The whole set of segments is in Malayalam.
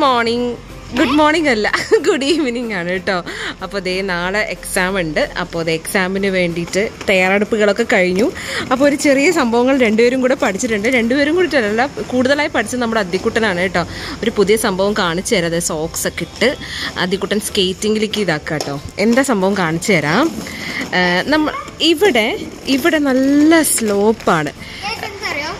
മോർണിംഗ് ഗുഡ് മോർണിംഗ് അല്ല ഗുഡ് ഈവനിങ് ആണ് കേട്ടോ അപ്പോൾ ദേ നാളെ എക്സാം ഉണ്ട് അപ്പോൾ അത് എക്സാമിന് വേണ്ടിയിട്ട് തയ്യാറെടുപ്പുകളൊക്കെ കഴിഞ്ഞു അപ്പോൾ ഒരു ചെറിയ സംഭവങ്ങൾ രണ്ടുപേരും കൂടെ പഠിച്ചിട്ടുണ്ട് രണ്ടുപേരും കൂടിയിട്ടല്ല കൂടുതലായി പഠിച്ചത് നമ്മുടെ അദ്ദിക്കുട്ടനാണ് കേട്ടോ ഒരു പുതിയ സംഭവം കാണിച്ചു തരാം അതായത് സോക്സ് ഒക്കെ ഇട്ട് അദ്ദിക്കുട്ടൻ സ്കേറ്റിങ്ങിലേക്ക് ഇതാക്കാം കേട്ടോ എന്താ സംഭവം കാണിച്ചു തരാം നമ്മൾ ഇവിടെ ഇവിടെ നല്ല സ്ലോപ്പാണ് അറിയോ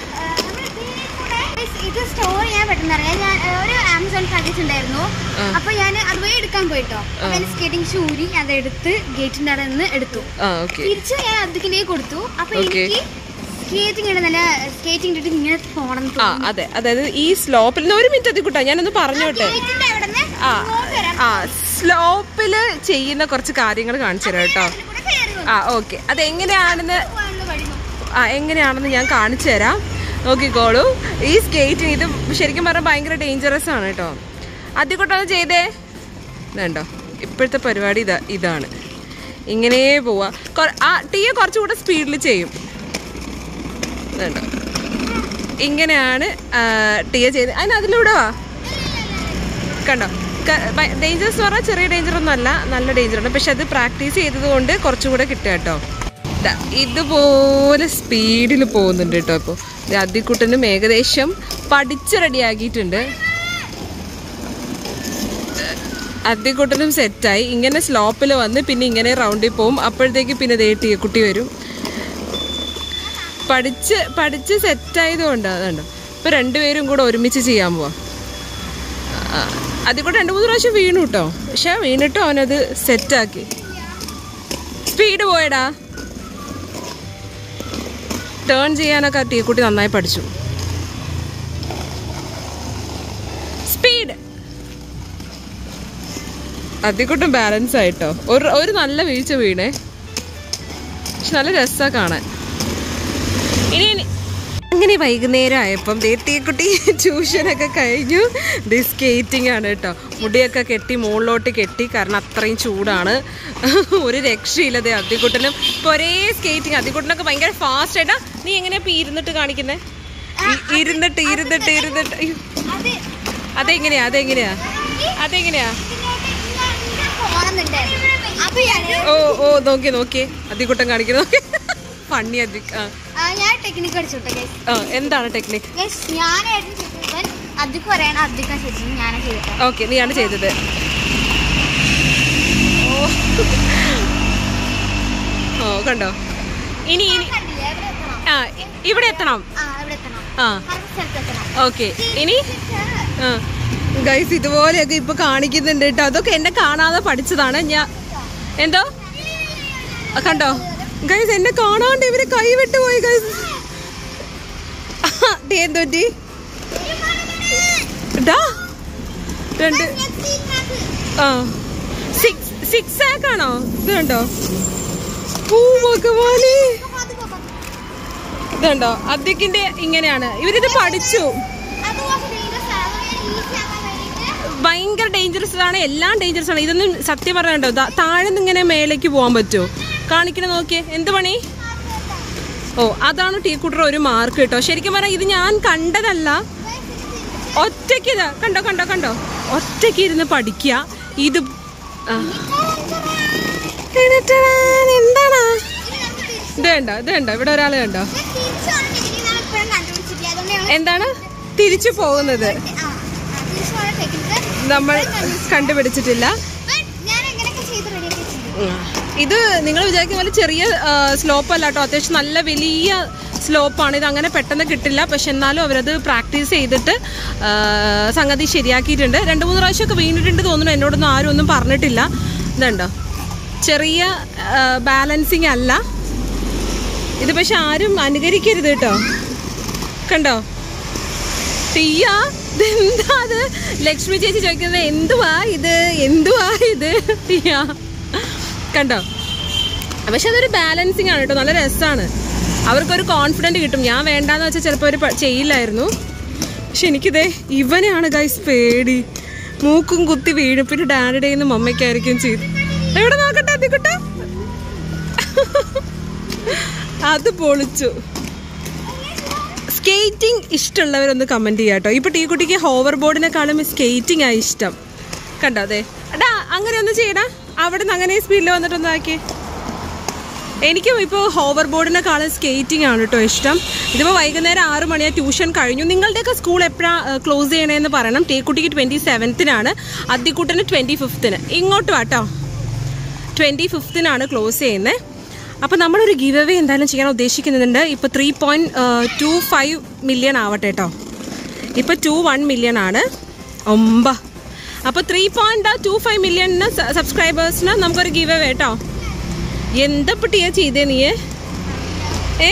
ഇത് സ്റ്റോർ ചെയ്യാൻ പെട്ടെന്ന് അറിയാം ഞാൻ ഏ, ഒരു ആമസോൺ പാക്കേജ് ഉണ്ടായിരുന്നു അപ്പൊ ഞാൻ അതുവഴി എടുക്കാൻ പോയിട്ടോ അപ്പൊ ഞാൻ സ്കേറ്റിംഗ് ഷൂ ഊരി അത് എടുത്ത് ഗേറ്റിന്റെ അവിടെ നിന്ന് എടുത്തു ആ ഓക്കെ തിരിച്ചു ഞാൻ അതിക്കിനെ കൊടുത്തു അപ്പൊ Okay. എനിക്ക് സ്കേറ്റിംഗ് ഇട നല്ല സ്കേറ്റിംഗ് ഇട്ടിട്ട് ഇങ്ങനെ പോണം എന്ന് ആ തോന്നി. അതെ അതായത് ഈ സ്ലോപ്പിൽ നിന്ന് ഒരു മിനിറ്റ് അധികൂട്ടാ ഞാനൊന്ന് പറഞ്ഞോട്ടെ ഗേറ്റിന്റെ അവിടെ നിന്ന് ആ ഇങ്ങോട്ട് വരാം. ആ സ്ലോപ്പില് ചെയ്യുന്ന കുറച്ച് കാര്യങ്ങൾ കാണിച്ചു തരാം കേട്ടോ അതിൽ കൂടെ കയറി വന്നു. ആ ഓക്കെ അത് എങ്ങനെയാണെന്ന് പോകാനുള്ള വഴി നോക്കി. ആ എങ്ങനെയാണെന്ന് ഞാൻ കാണിച്ചു തരാം നോക്കിക്കോളൂ ഈ സ്കേറ്റിംഗ് ഇത് ശരിക്കും പറഞ്ഞാൽ ഭയങ്കര ഡേഞ്ചറസ് ആണ് കേട്ടോ അധികൂട്ടം ചെയ്തേ ഇതുണ്ടോ ഇപ്പോഴത്തെ പരിപാടി ഇതാ ഇതാണ് ഇങ്ങനെ പോവാ കൊ- ആ ടീയെ കുറച്ചുകൂടെ സ്പീഡിൽ ചെയ്യും ഇതുണ്ടോ ഇങ്ങനെയാണ് ആ, ടിയ ചെയ്ത് അതിന് അതിലൂടെ വാ കണ്ടോ ഡേഞ്ചറസ് എന്ന് പറഞ്ഞാൽ ചെറിയ ഡേഞ്ചർ ഒന്നും അല്ല നല്ല ഡേഞ്ചറാണ് പക്ഷെ അത് പ്രാക്ടീസ് ചെയ്തത് കൊണ്ട് കുറച്ചുകൂടെ കിട്ടുക കേട്ടോ ദാ, ഇതുപോലെ സ്പീഡിൽ പോകുന്നുണ്ട് കേട്ടോ ഇപ്പോൾ അതിക്കുട്ടനും ഏകദേശം പഠിച്ച് റെഡിയാക്കിയിട്ടുണ്ട് അതിക്കുട്ടനും സെറ്റായി ഇങ്ങനെ സ്ലോപ്പിൽ വന്ന് പിന്നെ ഇങ്ങനെ റൗണ്ടിൽ പോവും അപ്പോഴത്തേക്ക് പിന്നെ ദേ ടീ കുട്ടി വരും പഠിച്ച് പഠിച്ച് സെറ്റായതുകൊണ്ട് അതുണ്ടോ ഇപ്പൊ രണ്ടുപേരും കൂടെ ഒരുമിച്ച് ചെയ്യാൻ പോവാ ആ, അതിൽ കൂടെ രണ്ട് മൂന്ന് പ്രാവശ്യം വീണു കേട്ടോ പക്ഷെ വീണിട്ടും അവനത് സെറ്റാക്കി സ്പീഡ് പോയടാ ടേൺ ചെയ്യാനൊക്കെ ആ ടീക്കുട്ടി നന്നായി പഠിച്ചു സ്പീഡ് അതിക്കൂട്ടും ബാലൻസ് ആയിട്ടോ ഒരു ഒരു നല്ല വീഴ്ച വീണേ പക്ഷെ നല്ല രസമാണ് കാണാൻ ഇനി ഇനി അങ്ങനെ വൈകുന്നേരം ആയപ്പം ദേത്തിയക്കുട്ടി ട്യൂഷനൊക്കെ കഴിഞ്ഞു ദേ സ്കേറ്റിംഗ് ആണ് കേട്ടോ മുടിയൊക്കെ കെട്ടി മുകളിലോട്ട് കെട്ടി കാരണം അത്രയും ചൂടാണ് ഒരു രക്ഷയില്ല ദേ അദ്ദിക്കുട്ടനും ഇപ്പൊ ഒരേ സ്കേറ്റിംഗ് അദ്ദിക്കുട്ടനൊക്കെ ഭയങ്കര ഫാസ്റ്റ് ആയിട്ടാ നീ എങ്ങനെയാ ഇപ്പൊ ഇരുന്നിട്ട് കാണിക്കുന്നേ ഇ- ഇരുന്നിട്ട് ഇരുന്നിട്ട് ഇരുന്നിട്ട് അയ്യോ. അത് അതെങ്ങനെയാ അതെങ്ങനെയാ അതെങ്ങനെയാ ഇതിലോട്ട് ഇങ്ങനെ ഇങ്ങനെ പോണമെന്നുണ്ടായിരുന്നു. അപ്പൊ ഞാന് ഓ ഓ നോക്കി നോക്കി അദ്ദിക്കുട്ടൻ കാണിക്കുന്നു ഫണ്ണി അദ്ദി ആ ആ, ഞാൻ ടെക്നിക്ക് അടിച്ചോട്ടെ ഗൈസ് ആ, എന്താണ് ടെക്നിക് ഗൈസ് ഞാനായിരുന്നു ചെയ്തത് അതിക്ക് പറയണ അതിക്കാ ചെയ്തത് ഞാനാ ചെയ്തത് ഓക്കെ നീയാണ് ചെയ്തത് ഓ ഓ കണ്ടോ ഇനി ഇനി കണ്ടില്ലേ എവിടെ എത്തണം ആ ഇ- ഇവിടെ എത്തണം ആ എവിടെ എത്തണം ആ കറക്റ്റ് സ്ഥലത്ത് എത്തണം ഓക്കെ ഇനി ഗൈസ് ഇതുപോലെയൊക്കെ ഇപ്പൊ കാണിക്കുന്നുണ്ട് കേട്ടോ അതൊക്കെ എന്നെ കാണാതെ പഠിച്ചതാണ് ഞാൻ എന്തോ ആ, കണ്ടോ ഗൈസ് എന്നെ കാണാണ്ട് ഇവര് കൈവിട്ട് പോയി ഗൈസ് എന്തോറ്റി ഡാ രണ്ട് ആ സിക്സ് സിക്സ് ആക്ക് ആണോ ഇത് കണ്ടോ ഓ ഭഗവാനേ ഇതുണ്ടോ അദ്യക്കിന്റെ ഇങ്ങനെയാണ് ഇവരിത് പഠിച്ചു ഭയങ്കര ഡേഞ്ചറസ് ആണ് എല്ലാം ഡേഞ്ചറസ് ആണ് ഇതൊന്നും സത്യം പറഞ്ഞോ താഴെ നിന്ന് ഇങ്ങനെ മേലേക്ക് പോകാൻ പറ്റുമോ കാണിക്കണ നോക്കിയേ എന്ത് പണി ഓ അതാണ് ടീ കുട്ടർ ഒരു മാർക്ക് കേട്ടോ ശരിക്കും പറഞ്ഞാൽ ഇത് ഞാൻ കണ്ടതല്ല ഒറ്റയ്ക്ക് ഇതാ കണ്ടോ കണ്ടോ കണ്ടോ ഒറ്റയ്ക്ക് ഇരുന്ന് പഠിക്കുക ഇത് ആ. എന്താണ് ഇത് കണ്ടോ ഇത് കണ്ടോ ഇവിടെ ഒരാൾ കണ്ടോ എന്താണ് തിരിച്ചു പോകുന്നത് നമ്മൾ കണ്ടുപിടിച്ചിട്ടില്ല ഞാൻ എങ്ങനെയൊക്കെ ചെയ്ത് റെഡിയാക്കി വെച്ചിട്ടുണ്ട് ഉം. ഇത് നിങ്ങൾ വിചാരിക്കുന്ന പോലെ ചെറിയ സ്ലോപ്പ് അല്ല കേട്ടോ അത്യാവശ്യം നല്ല വലിയ സ്ലോപ്പാണ് ഇത് അങ്ങനെ പെട്ടെന്ന് കിട്ടില്ല പക്ഷെ എന്നാലും അവരത് പ്രാക്ടീസ് ചെയ്തിട്ട് ആ, സംഗതി ശരിയാക്കിയിട്ടുണ്ട് രണ്ട് മൂന്ന് പ്രാവശ്യമൊക്കെ വീണിട്ടുണ്ട് തോന്നുന്നു എന്നോടൊന്നും ആരും ഒന്നും പറഞ്ഞിട്ടില്ല ഇതുണ്ടോ ചെറിയ ബാലൻസിങ് അല്ല ഇത് പക്ഷെ ആരും അനുകരിക്കരുത് കേട്ടോ കണ്ടോ തീയ ഇതെന്താ അത് ലക്ഷ്മി ചേച്ചി ചോദിക്കുന്നത് എന്തുവാ ഇത് എന്തുവാ ഇത് തീയ കണ്ടോ പക്ഷെ അതൊരു ബാലൻസിങ് ആണ് കേട്ടോ നല്ല രസമാണ് അവർക്കൊരു കോൺഫിഡൻറ്റ് കിട്ടും ഞാൻ വേണ്ടാന്ന് വെച്ചാൽ ചിലപ്പോൾ അവർ ചെയ്യില്ലായിരുന്നു പക്ഷെ എനിക്കിതേ ഇവനെയാണ് ഗൈസ് പേടി മൂക്കും കുത്തി വീഴും പിന്നെ ഡാഡിയുടെ നിന്ന് മമ്മയ്ക്കായിരിക്കും ചെയ്ത് എവിടെ നോക്കട്ടെ അതിക്കുട്ട അത് പൊളിച്ചു സ്കേറ്റിംഗ് ഇഷ്ടമുള്ളവരൊന്ന് കമന്റ് ചെയ്യാം കേട്ടോ ഇപ്പൊ ടീ കുട്ടിക്ക് ഹോവർ ബോർഡിനെക്കാളും സ്കേറ്റിംഗ് ആ ഇഷ്ടം കണ്ടോ അതെ എടാ അങ്ങനെ ഒന്ന് ചെയ്യടാ അവിടെ നിന്ന് അങ്ങനെ സ്പീഡിൽ വന്നിട്ടൊന്ന് ആക്കി എനിക്കും ഇപ്പോൾ ഹോവർ ബോർഡിനെക്കാളും സ്കേറ്റിംഗ് ആണ് കേട്ടോ ഇഷ്ടം ഇതിപ്പോൾ വൈകുന്നേരം ആറ് മണിയാ ട്യൂഷൻ കഴിഞ്ഞു നിങ്ങളുടെയൊക്കെ സ്കൂൾ എപ്പോഴാണ് ക്ലോസ് ചെയ്യണേന്ന് പറയണം ടീക്കുട്ടിക്ക് ട്വൻറ്റി സെവൻത്തിനാണ് അദ്ദിക്കുട്ടന് ട്വൻറ്റി ഫിഫ്ത്തിന് ഇങ്ങോട്ട് വാട്ടോ ട്വൻറ്റി ഫിഫ്തിനാണ് ക്ലോസ് ചെയ്യുന്നത് അപ്പോൾ നമ്മളൊരു ഗിവ് അവേ എന്തായാലും ചെയ്യാൻ ഉദ്ദേശിക്കുന്നുണ്ട് ഇപ്പോൾ three point two five million ആവട്ടെ കേട്ടോ ഇപ്പോൾ ടു വൺ മില്യൺ ആണ് ഒമ്പ അപ്പോൾ ത്രീ പോയിൻറ്റ് ടു ഫൈവ് മില്യണിന് സബ്സ്ക്രൈബേഴ്സിന് നമുക്കൊരു ഗിവ് അവേ കേട്ടോ എന്താ പട്ടിയാ ചെയ്തേ നീ ഏ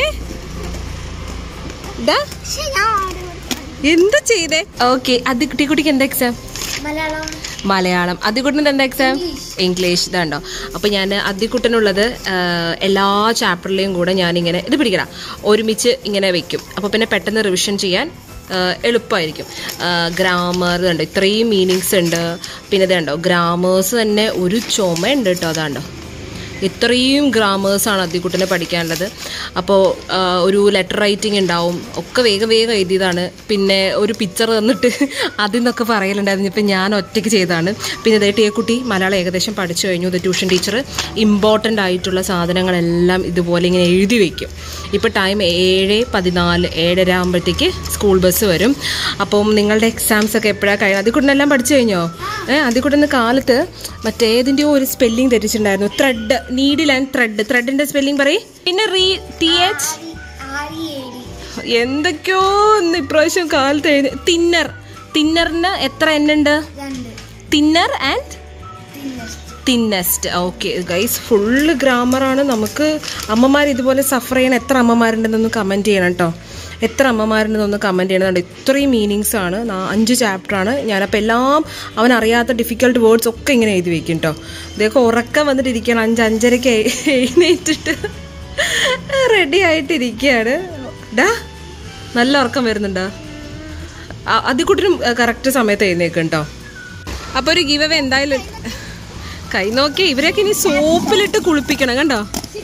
ഡാ പക്ഷെ ഞാൻ order കൊടുത്തു. എന്താ ചെയ്തേ ഓക്കെ അത് കുട്ടിക്കുട്ടിക്ക് എന്താ എക്സാം മലയാളം മലയാളം അതികുട്ടൻ്റെ എന്താ എക്സാം ഇംഗ്ലീഷ് ഇതാണ്ടോ അപ്പോൾ ഞാൻ അതികുട്ടനുള്ളത് എല്ലാ ചാപ്റ്ററിലെയും കൂടെ ഞാനിങ്ങനെ ഇത് പിടിക്കണം ഒരുമിച്ച് ഇങ്ങനെ വെക്കും അപ്പോൾ പിന്നെ പെട്ടെന്ന് റിവിഷൻ ചെയ്യാൻ ആ, എളുപ്പമായിരിക്കും ഗ്രാമർ ഇതുണ്ട് ഇത്രയും മീനിങ്സ് ഉണ്ട് പിന്നെ ഇതുണ്ടോ ഗ്രാമേഴ്സ് തന്നെ ഒരു ചുമ ഉണ്ട് കേട്ടോ അതാണ്ടോ ഇത്രയും ഗ്രാമേഴ്സാണ് അതിക്കുട്ടിനെ പഠിക്കാനുള്ളത് അപ്പോൾ ഒരു ലെറ്റർ റൈറ്റിംഗ് ഉണ്ടാവും ഒക്കെ വേഗം വേഗം എഴുതിയതാണ് പിന്നെ ഒരു പിക്ചർ തന്നിട്ട് അതിൽ നിന്നൊക്കെ പറയലുണ്ടായിരുന്നു ഇപ്പം ഞാൻ ഒറ്റയ്ക്ക് ചെയ്തതാണ് പിന്നെ ഇതേ ടീക്കുട്ടി മലയാളം ഏകദേശം പഠിച്ചു കഴിഞ്ഞു ഇത് ട്യൂഷൻ ടീച്ചർ ഇമ്പോർട്ടൻ്റ് ആയിട്ടുള്ള സാധനങ്ങളെല്ലാം ഇതുപോലെ ഇങ്ങനെ എഴുതി വയ്ക്കും ഇപ്പോൾ ടൈം ഏഴ് പതിനാല് ഏഴര ആകുമ്പോഴത്തേക്ക് സ്കൂൾ ബസ് വരും അപ്പം നിങ്ങളുടെ എക്സാംസ് ഒക്കെ എപ്പോഴാണ് കഴിയുന്നത് അതിക്കുട്ടനെല്ലാം പഠിച്ചു കഴിഞ്ഞോ ഏഹ് അതിക്കുട്ടന് കാലത്ത് മറ്റേതിൻ്റെയോ ഒരു സ്പെല്ലിംഗ് തെറ്റിച്ചിട്ടുണ്ടായിരുന്നു ത്രെഡ് നീഡിൽ ആൻഡ് ത്രെഡ് ത്രെഡിന്റെ സ്പെല്ലിംഗ് പറയും പിന്നെ റീ ടി എച്ച് ആരി ഏടി എന്തൊക്കെയോ ഒന്ന് ഇപ്രാവശ്യം കാലത്ത് എഴുതി തിന്നർ തിന്നറിന് എത്ര എണ്ണുണ്ട് രണ്ട് തിന്നർ ആൻഡ് പിന്നെ തിന്നസ്റ്റ് ഓക്കെ ഗൈസ് ഫുള്ള് ഗ്രാമറാണ് നമുക്ക് അമ്മമാർ ഇതുപോലെ സഫർ ചെയ്യണ എത്ര അമ്മമാരുണ്ടെന്നൊന്ന് കമൻറ്റ് ചെയ്യണം കേട്ടോ എത്ര അമ്മമാരുണ്ടെന്നൊന്ന് കമൻറ്റ് ചെയ്യണം ഇത്രയും മീനിങ്സ് ആണ് നാ- അഞ്ച് ചാപ്റ്ററാണ് ഞാനപ്പോൾ എല്ലാം അവൻ അറിയാത്ത ഡിഫിക്കൽട്ട് വേർഡ്സ് ഒക്കെ ഇങ്ങനെ എഴുതി വെക്കും കേട്ടോ ഇതൊക്കെ ഉറക്കം വന്നിട്ട് ഇരിക്കുകയാണ് അഞ്ച് അഞ്ചരയ്ക്ക് എ- എഴുന്നേറ്റിട്ട് റെഡി ആയിട്ടിരിക്കുകയാണ് ഡാ നല്ല ഉറക്കം വരുന്നുണ്ടോ അതിക്കുട്ടിനും കറക്റ്റ് സമയത്ത് എഴുന്നേക്കും കേട്ടോ അപ്പോൾ ഒരു ഗിവ് അവേ എന്തായാലും കൈ നോക്കിയ ഇവരൊക്കെ ഇനി സോപ്പിലിട്ട് കുളിപ്പിക്കണം കണ്ടോ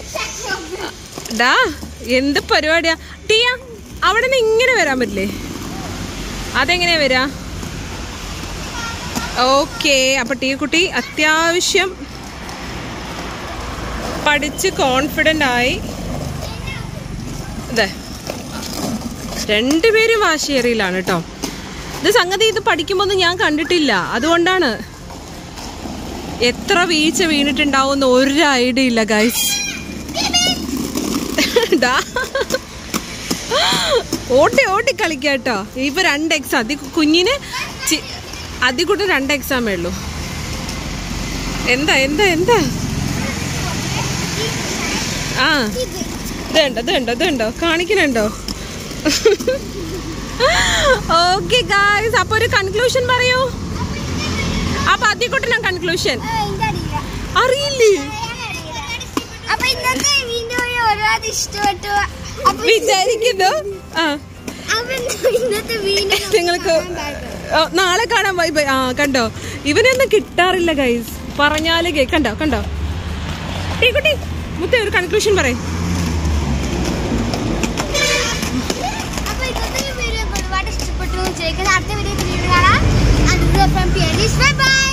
ഡാ എന്ത് പരിപാടിയാ ടിയ അവിടെ നിന്ന് ഇങ്ങനെ വരാൻ പറ്റില്ലേ അതെങ്ങനെയാ വരാ ഓക്കെ അപ്പൊ ടീ കുട്ടി അത്യാവശ്യം പഠിച്ച് കോൺഫിഡൻ്റ് ആയി ഇതെ രണ്ടുപേരും വാശിയേറിയിലാണ് കേട്ടോ ഇത് സംഗതി ഇത് പഠിക്കുമ്പോൾ ഒന്നും ഞാൻ കണ്ടിട്ടില്ല അതുകൊണ്ടാണ് എത്ര വീഴ്ച വീണിട്ടുണ്ടാവുന്ന ഒരു ഐഡിയ ഇല്ല ഗൈസ് ഓട്ടി ഓട്ടി കളിക്കാം കേട്ടോ ഇപ്പൊ രണ്ട് എക്സാം അതി കുഞ്ഞിന് ചി- അതി കൂടെ രണ്ട് എക്സാമേ ഉള്ളൂ എന്താ എന്താ എന്താ ആ ഇതുണ്ടോ ഇതുണ്ടോ ഇതുണ്ടോ കാണിക്കുന്നുണ്ടോ ഓക്കെ ഗായ്സ് അപ്പൊ ഒരു കൺക്ലൂഷൻ പറയൂ അപ്പൊ അതിക്കൂട്ടിനാ കൺക്ലൂഷൻ അതിന്റെ അറിയില്ല അറിയില്ലേ അപ്പൊ ഇന്നത്തെ വീഡിയോ ഒരുപാട് ഇഷ്ടപ്പെട്ടു അപ്പൊ വിചാരിക്കുന്നു ആ അപ്പൊ ഇന്നത്തെ വീഡിയോ നിങ്ങൾക്ക് ആ, നാളെ കാണാൻ ബൈ ബൈ ആ കണ്ടോ ഇവനൊന്നും കിട്ടാറില്ല ഗൈസ് പറഞ്ഞാല് കേ കണ്ടോ കണ്ടോ ടീ കുട്ടി മുത്തേ ഒരു കൺക്ലൂഷൻ പറയും അപ്പൊ ഇന്നത്തെ വീഡിയോ ഒരുപാട് ഇഷ്ടപ്പെട്ടു എന്ന് വിചാരിക്കുന്നു അടുത്ത വീഡിയോ കാണാം അത് ഫ്രം ബൈ